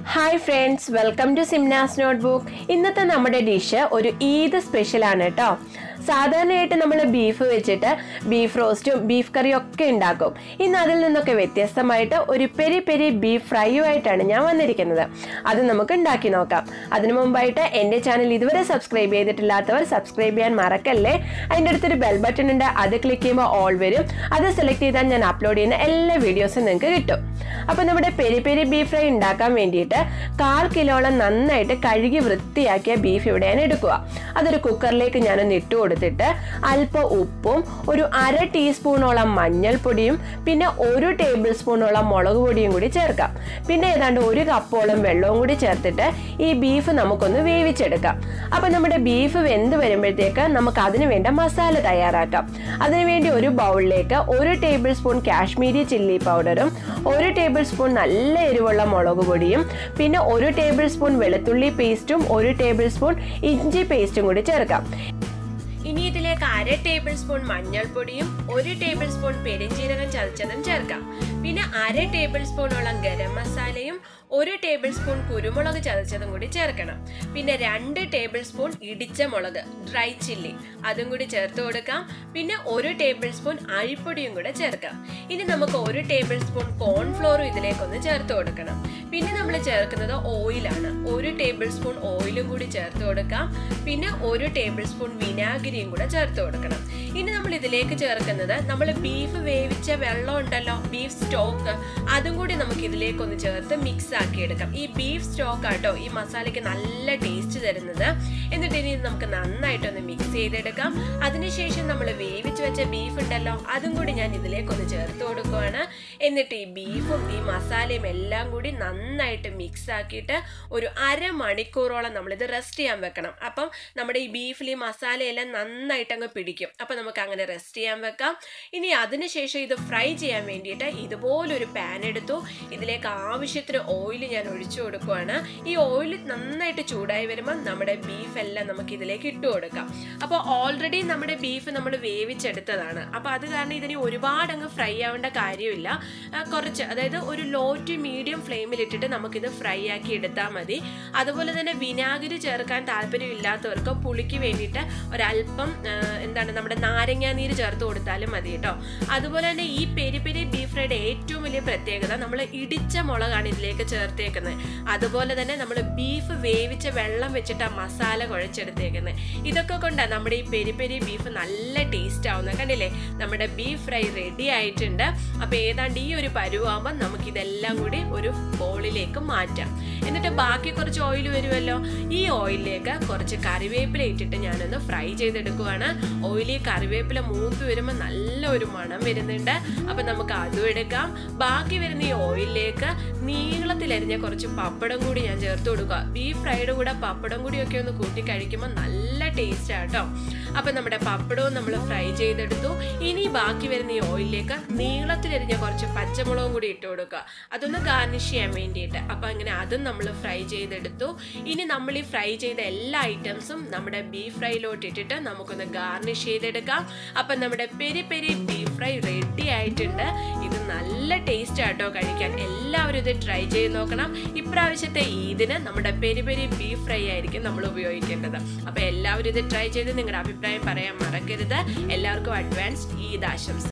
hi friends welcome to Simnas notebook ഇന്നത്തെ നമ്മുടെ dish ഒരു ഈദ് സ്പെഷ്യലാണ് കേട്ടോ സാധാരണയായിട്ട് നമ്മൾ ബീഫ് വെച്ചിട്ട് ബീഫ് റോസ്റ്റും ബീഫ് കറിയും ഒക്കെ ഉണ്ടാക്കും ഇന്ന് അതിൽ നിന്നൊക്കെ വ്യത്യസ്തമായിട്ട് ഒരു പെരി പെരി ബീഫ് ഫ്രൈയുമായിട്ടാണ് ഞാൻ വന്നിരിക്കുന്നത് അത് നമുക്ക് ഉണ്ടാക്കി നോക്കാം അതിനു മുമ്പായിട്ട് എൻ്റെ ചാനൽ ഇതുവരെ സബ്സ്ക്രൈബ് ചെയ്തിട്ടില്ലാത്തവർ സബ്സ്ക്രൈബ് ചെയ്യാൻ മറക്കല്ലേ അതിൻ്റെ അടുത്തൊരു ബെൽ ബട്ടൺ ഉണ്ട് അത് ക്ലിക്ക് ചെയ്യുമ്പോൾ ഓൾ വരും അത് സെലക്ട് ചെയ്താൽ ഞാൻ അപ്ലോഡ് ചെയ്യുന്ന എല്ലാ വീഡിയോസും നിങ്ങൾക്ക് കിട്ടും അപ്പോൾ നമ്മുടെ പെരി പെരി ബീഫ് ഫ്രൈ ഉണ്ടാക്കാൻ വേണ്ടിയിട്ട് കാൽ കിലോളം നന്നായിട്ട് കഴുകി വൃത്തിയാക്കിയ ബീഫ് ഇവിടെ ഞാൻ എടുക്കുക അതൊരു കുക്കറിലേക്ക് ഞാനൊന്ന് ഇട്ട് കൊടുത്തിട്ട് അല്പം ഉപ്പും ഒരു അര ടീസ്പൂണോളം മഞ്ഞൾപ്പൊടിയും പിന്നെ ഒരു ടേബിൾ സ്പൂണോളം മുളക് പൊടിയും കൂടി ചേർക്കാം പിന്നെ ഏതാണ്ട് ഒരു കപ്പോളം വെള്ളവും കൂടി ചേർത്തിട്ട് ഈ ബീഫ് നമുക്കൊന്ന് വേവിച്ചെടുക്കാം അപ്പോൾ നമ്മുടെ ബീഫ് വെന്ത് വരുമ്പോഴത്തേക്ക് നമുക്ക് അതിന് വേണ്ട മസാല തയ്യാറാക്കാം അതിനുവേണ്ടി ഒരു ബൗളിലേക്ക് ഒരു ടേബിൾ സ്പൂൺ കാശ്മീരി ചില്ലി പൗഡറും ഒരു ടേബിൾ സ്പൂൺ നല്ല എരിവുള്ള മുളക് പൊടിയും പിന്നെ ഒരു ടേബിൾ സ്പൂൺ വെളുത്തുള്ളി പേസ്റ്റും ഒരു ടേബിൾ സ്പൂൺ ഇഞ്ചി പേസ്റ്റും കൂടി ചേർക്കാം ഇനി ഇതിലേക്ക് അര ടേബിൾ സ്പൂൺ മഞ്ഞൾപ്പൊടിയും ഒരു ടേബിൾ സ്പൂൺ പെരിഞ്ജീരകം ചതച്ചതും ചേർക്കാം പിന്നെ അര ടേബിൾ സ്പൂണോളം ഗരം മസാലയും ഒരു ടേബിൾ സ്പൂൺ കുരുമുളക് ചതച്ചതും കൂടി ചേർക്കണം പിന്നെ രണ്ട് ടേബിൾ സ്പൂൺ ഇടിച്ച മുളക് ഡ്രൈ ചില്ലി അതും കൂടി ചേർത്ത് കൊടുക്കാം പിന്നെ ഒരു ടേബിൾ സ്പൂൺ അരിപ്പൊടിയും കൂടെ ചേർക്കാം ഇനി നമുക്ക് ഒരു ടേബിൾ സ്പൂൺ കോൺഫ്ലോറും ഇതിലേക്കൊന്ന് ചേർത്ത് കൊടുക്കണം പിന്നെ നമ്മൾ ചേർക്കുന്നത് ഓയിലാണ് ഒരു ടേബിൾ സ്പൂൺ ഓയിലും കൂടി ചേർത്ത് കൊടുക്കാം പിന്നെ ഒരു ടേബിൾ സ്പൂൺ വിനാഗിരിയും കൂടെ ചേർത്ത് കൊടുക്കണം ഇനി നമ്മൾ ഇതിലേക്ക് ചേർക്കുന്നത് നമ്മൾ ബീഫ് വേവിച്ച വെള്ളം ഉണ്ടല്ലോ ബീഫ് സ്റ്റോക്ക് അതും കൂടി നമുക്ക് ഇതിലേക്ക് ഒന്ന് ചേർത്ത് മിക്സ് ആക്കി എടുക്കാം ഈ ബീഫ് സ്റ്റോക്ക് ആട്ടോ ഈ മസാലയ്ക്ക് നല്ല ടേസ്റ്റ് തരുന്നത് എന്നിട്ട് ഇനി ഇത് നമുക്ക് നന്നായിട്ടൊന്ന് മിക്സ് ചെയ്തെടുക്കാം അതിനുശേഷം നമ്മൾ വേവിച്ച് വെച്ച ബീഫ് ഉണ്ടല്ലോ അതും കൂടി ഞാൻ ഇതിലേക്കൊന്ന് ചേർത്ത് കൊടുക്കുവാണ് എന്നിട്ട് ഈ ബീഫും ഈ മസാലയും എല്ലാം കൂടി നന്നായിട്ട് മിക്സ് ആക്കിയിട്ട് ഒരു അരമണിക്കൂറോളം നമ്മളിത് റെസ്റ്റ് ചെയ്യാൻ വെക്കണം അപ്പം നമ്മുടെ ഈ ബീഫിൽ ഈ മസാലയെല്ലാം നന്നായിട്ട് അങ്ങ് പിടിക്കും അപ്പം നമുക്ക് അങ്ങനെ റെസ്റ്റ് ചെയ്യാൻ വെക്കാം ഇനി അതിനുശേഷം ഇത് ഫ്രൈ ചെയ്യാൻ വേണ്ടിയിട്ട് ഇതുപോലൊരു പാൻ എടുത്തു ഇതിലേക്ക് ആവശ്യത്തിന് ഓയിൽ ഞാൻ ഒഴിച്ചു കൊടുക്കുവാണ് ഈ ഓയിൽ നന്നായിട്ട് ചൂടായി വരുമ്പോൾ നമ്മുടെ ബീഫ് എല്ലാം നമുക്ക് ഇതിലേക്ക് ഇട്ട് കൊടുക്കാം അപ്പോൾ ഓൾറെഡി നമ്മുടെ ബീഫ് നമ്മൾ വേവിച്ചെടുത്തതാണ് അപ്പോൾ അത് കാരണം ഇതിന് ഒരുപാട് അങ്ങ് ഫ്രൈ ആവേണ്ട കാര്യമില്ല ആ, കുറച്ച് അതായത് ഒരു ലോ ടു മീഡിയം ഫ്ലെയിമിൽ ഇട്ടിട്ട് നമുക്കിത് ഫ്രൈ ആക്കി എടുത്താൽ മതി അതുപോലെ തന്നെ വിനാഗിരി ചേർക്കാൻ താല്പര്യമില്ലാത്തവർക്ക് പുളിക്ക് വേണ്ടിയിട്ട് ഒരല്പം ആ, എന്താണ് നമ്മുടെ നാരങ്ങാ നീര് ചേർത്ത് കൊടുത്താലും മതി കേട്ടോ അതുപോലെ തന്നെ ഈ പെരി പെരി ബീഫ് ഫ്രൈയുടെ ഏറ്റവും വലിയ പ്രത്യേകത നമ്മൾ ഇടിച്ച മുളകാണ് ഇതിലേക്ക് ചേർത്തേക്കുന്നത് അതുപോലെ തന്നെ നമ്മൾ ബീഫ് വേവിച്ച വെള്ളം വെച്ചിട്ട് ആ മസാല കുഴച്ചെടുത്തേക്കുന്നത് ഇതൊക്കെ കൊണ്ടാണ് നമ്മുടെ ഈ പെരി പെരി ബീഫ് നല്ല ടേസ്റ്റ് ആവുന്നത് കണ്ടില്ലേ നമ്മുടെ ബീഫ് ഫ്രൈ റെഡി ആയിട്ടുണ്ട് അപ്പോൾ ഏതാണ്ട് ഈ ഒരു പരുവാകുമ്പോൾ നമുക്ക് ഇതെല്ലാം കൂടി ഒരു ബോളിലേക്ക് മാറ്റാം എന്നിട്ട് ബാക്കി കുറച്ച് ഓയിൽ വരുമല്ലോ ഈ ഓയിലിലേക്ക് കുറച്ച് കറിവേപ്പില ഇട്ടിട്ട് ഞാനൊന്ന് ഫ്രൈ ചെയ്തെടുക്കുവാണ് ഓയിലിൽ കറിവേപ്പില മൂത്ത് വരുമ്പോൾ നല്ല ഒരു മണം വരുന്നുണ്ട് അപ്പം നമുക്ക് അതും എടുക്കാം ബാക്കി വരുന്ന ഈ ഓയിലിലേക്ക് നീളത്തിലരിഞ്ഞ കുറച്ച് പപ്പടം കൂടി ഞാൻ ചേർത്ത് കൊടുക്കുക ബീഫ് ഫ്രൈയുടെ കൂടെ പപ്പടം കൂടിയൊക്കെ ഒന്ന് കൂട്ടി കഴിക്കുമ്പോൾ നല്ല ടേസ്റ്റ് ആട്ടോ അപ്പം നമ്മുടെ പപ്പടവും നമ്മൾ ഫ്രൈ ചെയ്തെടുത്തു ഇനി ബാക്കി വരുന്ന ഈ ഓയിലിലേക്ക് നീളത്തിലരിഞ്ഞ കുറച്ച് പച്ചമുളകും കൂടി ഇട്ട് കൊടുക്കുക അതൊന്ന് ഗാർണിഷ് ചെയ്യാൻ വേണ്ടിയിട്ട് അപ്പം അങ്ങനെ അതും നമ്മൾ ഫ്രൈ ചെയ്തെടുത്തു ഇനി നമ്മൾ ഈ ഫ്രൈ ചെയ്ത എല്ലാ ഐറ്റംസും നമ്മുടെ ബീഫ് ഫ്രൈയിലോട്ട് ഇട്ടിട്ട് നമുക്കൊന്ന് ഗാർണിഷ് ചെയ്തെടുക്കാം അപ്പം നമ്മുടെ peri peri beef fry ready ആയിട്ടുണ്ട് ഇത് നല്ല ടേസ്റ്റ് ആട്ടോ കഴിക്കാൻ എല്ലാവരും ഇത് ട്രൈ ചെയ്ത് നോക്കണം ഇപ്രാവശ്യത്തെ ഈദിന് നമ്മുടെ പെരി പെരി ബീഫ് ഫ്രൈ ആയിരിക്കും നമ്മൾ ഉപയോഗിക്കേണ്ടത് അപ്പോൾ എല്ലാവരും ഇത് ട്രൈ ചെയ്ത് നിങ്ങളുടെ അഭിപ്രായം പറയാൻ മറക്കരുത് എല്ലാവർക്കും അഡ്വാൻസ് ഈദ് ആശംസ